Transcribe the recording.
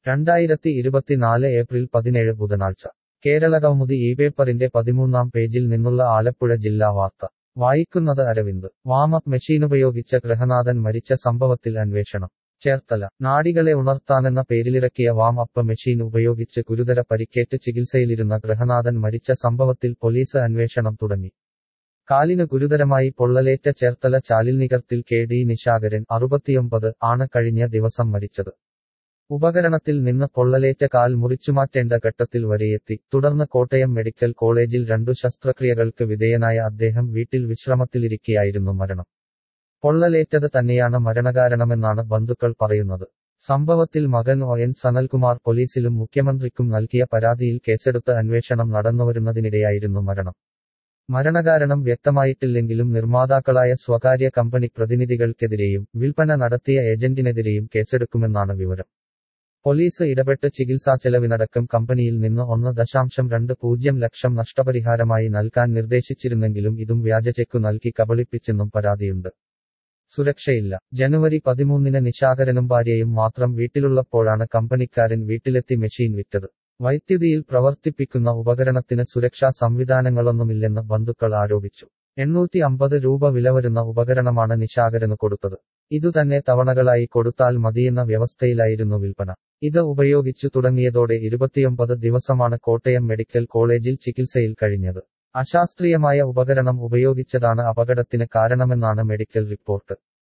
രണ്ടായിരത്തി ഇരുപത്തിനാല് ഏപ്രിൽ പതിനേഴ് ബുധനാഴ്ച കേരളകൗമുദി ഈ പേപ്പറിന്റെ പതിമൂന്നാം പേജിൽ നിന്നുള്ള ആലപ്പുഴ ജില്ലാ വാർത്ത വായിക്കുന്നത് അരവിന്ദ് വാമപ്പ് മെഷീനുപയോഗിച്ച ഗൃഹനാഥൻ മരിച്ച സംഭവത്തിൽ അന്വേഷണം ചേർത്തല നാഡികളെ ഉണർത്താനെന്ന പേരിലിറക്കിയ വാം അപ്പ് മെഷീൻ ഉപയോഗിച്ച് ഗുരുതര പരിക്കേറ്റ് ചികിത്സയിലിരുന്ന ഗൃഹനാഥൻ മരിച്ച സംഭവത്തിൽ പോലീസ് അന്വേഷണം തുടങ്ങി കാലിന് ഗുരുതരമായി പൊള്ളലേറ്റ ചേർത്തല ചാലിൽനികർത്തിൽ കെ ഡി നിശാകരൻ അറുപത്തിയൊമ്പത് ആണ് കഴിഞ്ഞ ദിവസം മരിച്ചത് ഉപകരണത്തിൽ നിന്ന് പൊള്ളലേറ്റ കാൽ മുറിച്ചുമാറ്റേണ്ട ഘട്ടത്തിൽ വരെയെത്തി തുടർന്ന് കോട്ടയം മെഡിക്കൽ കോളേജിൽ രണ്ടു ശസ്ത്രക്രിയകൾക്ക് വിധേയനായ അദ്ദേഹം വീട്ടിൽ വിശ്രമത്തിലിരിക്കെയായിരുന്നു മരണം പൊള്ളലേറ്റത് തന്നെയാണ് മരണകാരണമെന്നാണ് ബന്ധുക്കൾ പറയുന്നത് സംഭവത്തിൽ മകൻ ഒ എൻ സനൽകുമാർ പോലീസിലും മുഖ്യമന്ത്രിക്കും നൽകിയ പരാതിയിൽ കേസെടുത്ത് അന്വേഷണം നടന്നുവരുന്നതിനിടെയായിരുന്നു മരണം മരണകാരണം വ്യക്തമായിട്ടില്ലെങ്കിലും നിർമ്മാതാക്കളായ സ്വകാര്യ കമ്പനി പ്രതിനിധികൾക്കെതിരെയും വിൽപ്പന നടത്തിയ ഏജന്റിനെതിരെയും കേസെടുക്കുമെന്നാണ് വിവരം പോലീസ് ഇടപെട്ട് ചികിത്സാ ചെലവിനടക്കം കമ്പനിയിൽ നിന്ന് ഒന്ന് ദശാംശം രണ്ട് പൂജ്യം ലക്ഷം നഷ്ടപരിഹാരമായി നൽകാൻ നിർദ്ദേശിച്ചിരുന്നെങ്കിലും ഇതും വ്യാജ ചെക്കു നൽകി കബളിപ്പിച്ചെന്നും പരാതിയുണ്ട് സുരക്ഷയില്ല ജനുവരി പതിമൂന്നിന് നിശാകരനും ഭാര്യയും മാത്രം വീട്ടിലുള്ളപ്പോഴാണ് കമ്പനിക്കാരൻ വീട്ടിലെത്തി മെഷീൻ വിറ്റത് വൈദ്യുതിയിൽ പ്രവർത്തിപ്പിക്കുന്ന ഉപകരണത്തിന് സുരക്ഷാ സംവിധാനങ്ങളൊന്നുമില്ലെന്ന് ബന്ധുക്കൾ ആരോപിച്ചു എണ്ണൂറ്റി അമ്പത് രൂപ വില വരുന്ന ഉപകരണമാണ് നിശാകരന് കൊടുത്തത് ഇതുതന്നെ തവണകളായി കൊടുത്താൽ മതിയെന്ന വ്യവസ്ഥയിലായിരുന്നു വിൽപ്പന ഇത് ഉപയോഗിച്ചു തുടങ്ങിയതോടെ ഇരുപത്തിയൊമ്പത് ദിവസമാണ് കോട്ടയം മെഡിക്കൽ കോളേജിൽ ചികിത്സയിൽ കഴിഞ്ഞത് അശാസ്ത്രീയമായ ഉപകരണം ഉപയോഗിച്ചതാണ് അപകടത്തിന് കാരണമെന്നാണ് മെഡിക്കൽ റിപ്പോർട്ട്